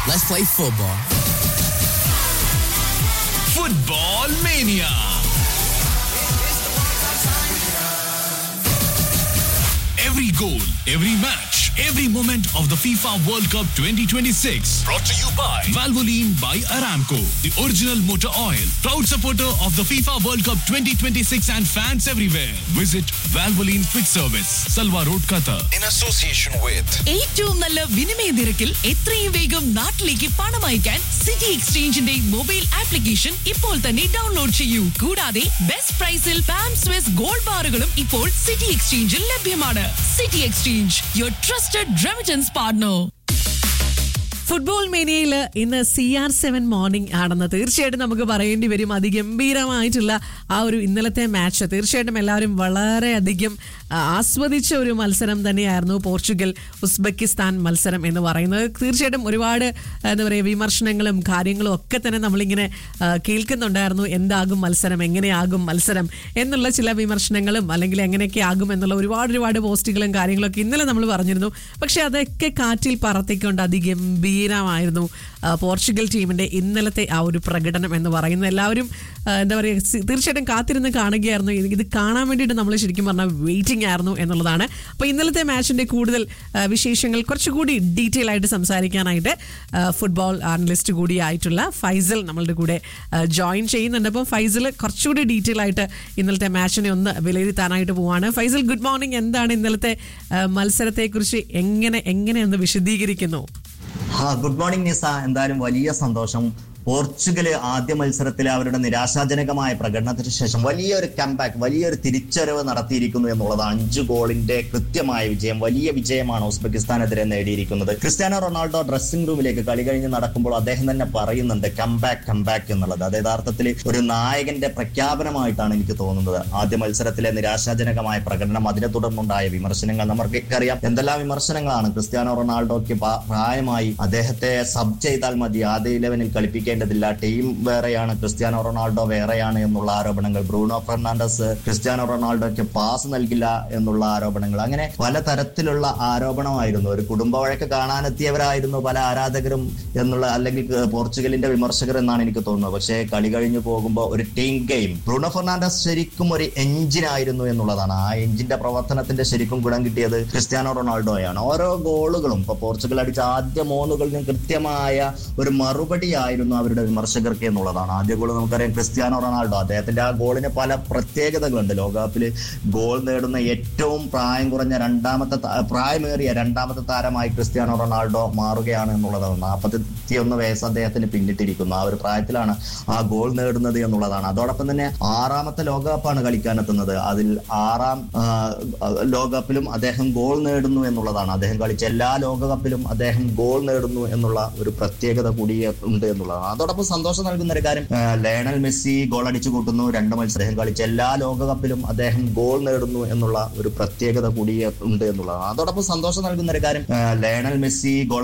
Let's play football. Football Mania. Every goal, every match, every moment of the FIFA World Cup 2026. Brought to you by Valvoline by Aramco, the original motor oil. Proud supporter of the FIFA World Cup 2026 and fans everywhere. Visit Valvoline Quick Service, Salwa Road, Qatar. in association with ഏറ്റവും നല്ല വിനിമയ നിരക്കിൽ എത്രയും വേഗം നാട്ടിലേക്ക് പണം അയക്കാൻ city എക്സ്ചേഞ്ചിന്റെ mobile application ഇപ്പോൾ തന്നെ ഡൗൺലോഡ് ചെയ്യൂ കൂടാതെ ബെസ്റ്റ് പ്രൈസിൽ പാം സ്വിസ് ഗോൾഡ് ബാറുകളും ഇപ്പോൾ സിറ്റി എക്സ്ചേഞ്ചിൽ ലഭ്യമാണ് city exchange your trusted remittance partner football മേനിയയിൽ ഇന്ന് സി ആർ സെവൻ മോർണിംഗ് ആണെന്ന് തീർച്ചയായിട്ടും നമുക്ക് പറയേണ്ടി വരും അതിഗംഭീരമായിട്ടുള്ള ആ ഒരു ഇന്നലത്തെ മാച്ച് തീർച്ചയായിട്ടും എല്ലാവരും വളരെയധികം ആ, ആസ്വദിച്ച ഒരു മത്സരം തന്നെയായിരുന്നു പോർച്ചുഗൽ ഉസ്ബെക്കിസ്ഥാൻ മത്സരം എന്ന് പറയുന്നത് തീർച്ചയായിട്ടും ഒരുപാട് ആ, എന്താ പറയുക വിമർശനങ്ങളും കാര്യങ്ങളും ഒക്കെ തന്നെ നമ്മളിങ്ങനെ ആ, കേൾക്കുന്നുണ്ടായിരുന്നു എന്താകും മത്സരം എങ്ങനെയാകും മത്സരം എന്നുള്ള ചില വിമർശനങ്ങളും അല്ലെങ്കിൽ എങ്ങനെയൊക്കെ ആകും എന്നുള്ള ഒരുപാട് ഒരുപാട് പോസ്റ്റുകളും കാര്യങ്ങളൊക്കെ ഇന്നലെ നമ്മൾ പറഞ്ഞിരുന്നു പക്ഷെ അതൊക്കെ കാറ്റിൽ പറത്തിക്കൊണ്ട് അതിഗംഭീരമായിരുന്നു ആ, പോർച്ചുഗൽ ടീമിന്റെ ഇന്നലത്തെ ആ ഒരു പ്രകടനം എന്ന് പറയുന്നത് എല്ലാവരും ആ, എന്താ പറയുക സി- തീർച്ചയായിട്ടും കാത്തിരുന്ന് കാണുകയായിരുന്നു ഇത് ഇത് കാണാൻ വേണ്ടിയിട്ട് നമ്മൾ ശരിക്കും പറഞ്ഞാൽ വെയിറ്റിംഗ് ആയിരുന്നു എന്നുള്ളതാണ് അപ്പോൾ ഇന്നലത്തെ മാച്ചിന്റെ കൂടുതൽ ആ, വിശേഷങ്ങൾ കുറച്ചുകൂടി ഡീറ്റെയിൽ ആയിട്ട് സംസാരിക്കാനായിട്ട് ആ, ഫുട്ബോൾ ആനലിസ്റ്റ് കൂടിയായിട്ടുള്ള ഫൈസൽ നമ്മളുടെ കൂടെ ജോയിൻ ചെയ്യുന്നുണ്ട് അപ്പോൾ ഫൈസൽ കുറച്ചുകൂടി ഡീറ്റെയിൽ ആയിട്ട് ഇന്നലത്തെ മാച്ചിനെ ഒന്ന് വിലയിരുത്താനായിട്ട് പോവാണ് ഫൈസൽ ഗുഡ് മോർണിംഗ് എന്താണ് ഇന്നലത്തെ ആ, മത്സരത്തെക്കുറിച്ച് എങ്ങനെ എങ്ങനെ ഒന്ന് വിശദീകരിക്കുന്നു ആ ഗുഡ് മോർണിംഗ് നിസ എന്തായാലും വലിയ സന്തോഷം പോർച്ചുഗല് ആദ്യ മത്സരത്തിലെ അവരുടെ നിരാശാജനകമായ പ്രകടനത്തിന് ശേഷം വലിയൊരു കംബാക്ക് വലിയൊരു തിരിച്ചറിവ് നടത്തിയിരിക്കുന്നു എന്നുള്ളതാണ് അഞ്ച് ഗോളിന്റെ കൃത്യമായ വിജയം വലിയ വിജയമാണ് ഉസ്ബെക്കിസ്ഥാനെതിരെ നേടിയിരിക്കുന്നത് ക്രിസ്ത്യാനോ റൊണാൾഡോ ഡ്രസ്സിംഗ് റൂമിലേക്ക് കളി കഴിഞ്ഞ് നടക്കുമ്പോൾ അദ്ദേഹം തന്നെ പറയുന്നുണ്ട് കംബാക്ക് കംബാക്ക് എന്നുള്ളത് അത് യഥാർത്ഥത്തിൽ ഒരു നായകന്റെ പ്രഖ്യാപനമായിട്ടാണ് എനിക്ക് തോന്നുന്നത് ആദ്യ മത്സരത്തിലെ നിരാശാജനകമായ പ്രകടനം അതിനെ തുടർന്നുണ്ടായ വിമർശനങ്ങൾ നമുക്കറിയാം എന്തെല്ലാം വിമർശനങ്ങളാണ് ക്രിസ്ത്യാനോ റൊണാൾഡോയ്ക്ക് പ- പ്രായമായി അദ്ദേഹത്തെ സബ് ചെയ്താൽ മതി ആദ്യ ഇലവനിൽ കളിപ്പിക്കേണ്ടതില്ല ടീം വേറെയാണ് ക്രിസ്ത്യാനോ റൊണാൾഡോ വേറെയാണ് എന്നുള്ള ആരോപണങ്ങൾ ബ്രൂണോ ഫെർണാണ്ടസ് ക്രിസ്ത്യാനോ റൊണാൾഡോയ്ക്ക് പാസ് നൽകില്ല എന്നുള്ള ആരോപണങ്ങൾ അങ്ങനെ പല തരത്തിലുള്ള ആരോപണമായിരുന്നു ഒരു കുടുംബ വഴക്ക് കാണാനെത്തിയവരായിരുന്നു പല ആരാധകരും എന്നുള്ള അല്ലെങ്കിൽ ക- പോർച്ചുഗലിന്റെ വിമർശകർ എന്നാണ് എനിക്ക് തോന്നുന്നത് പക്ഷേ കളി കഴിഞ്ഞു പോകുമ്പോൾ ഒരു ടീം ഗെയിം ബ്രൂണോ ഫെർണാണ്ടസ് ശരിക്കും ഒരു എഞ്ചിൻ ആയിരുന്നു എന്നുള്ളതാണ് ആ എഞ്ചിന്റെ പ്രവർത്തനത്തിന്റെ ശരിക്കും ഗുണം കിട്ടിയത് ക്രിസ്ത്യാനോ റൊണാൾഡോയാണ് ഓരോ ഗോളുകളും ഇപ്പൊ പോർച്ചുഗൽ അടിച്ച ആദ്യ മൂന്ന് ഗോളിനും കൃത്യമായ ഒരു മറുപടി ആയിരുന്നു അവരുടെ വിമർശകർക്ക് എന്നുള്ളതാണ് ആദ്യ ഗോൾ നമുക്കറിയാം ക്രിസ്ത്യാനോ റൊണാൾഡോ അദ്ദേഹത്തിന്റെ ആ ഗോളിന് പല പ്രത്യേകതകളുണ്ട് ലോകകപ്പിൽ ഗോൾ നേടുന്ന ഏറ്റവും പ്രായം കുറഞ്ഞ രണ്ടാമത്തെ താ- പ്രായമേറിയ രണ്ടാമത്തെ താരമായി ക്രിസ്ത്യാനോ റൊണാൾഡോ മാറുകയാണ് എന്നുള്ളതാണ് നാൽപ്പത്തി ഒന്ന് വയസ്സ് അദ്ദേഹത്തിന് പിന്നിട്ടിരിക്കുന്നു ആ ഒരു പ്രായത്തിലാണ് ആ ഗോൾ നേടുന്നത് എന്നുള്ളതാണ് അതോടൊപ്പം തന്നെ ആറാമത്തെ ലോകകപ്പാണ് കളിക്കാനെത്തുന്നത് അതിൽ ആറാം ആ, ലോകകപ്പിലും അദ്ദേഹം ഗോൾ നേടുന്നു എന്നുള്ളതാണ് അദ്ദേഹം കളിച്ച എല്ലാ ലോകകപ്പിലും അദ്ദേഹം ഗോൾ നേടുന്നു എന്നുള്ള ഒരു പ്രത്യേകത കൂടി ഉണ്ട് എന്നുള്ളതാണ് അതോടൊപ്പം സന്തോഷം നൽകുന്ന ഒരു കാര്യം ആ, ലയണൽ മെസ്സി ഗോൾ അടിച്ചു കൂട്ടുന്നു രണ്ട് മത്സരം അദ്ദേഹം കളിച്ച എല്ലാ ലോകകപ്പിലും അദ്ദേഹം ഗോൾ നേടുന്നു എന്നുള്ള ഒരു പ്രത്യേകത കൂടി ഉണ്ട് എന്നുള്ളതാണ് അതോടൊപ്പം സന്തോഷം നൽകുന്ന ഒരു കാര്യം ആ, ലയണൽ മെസ്സി ഗോൾ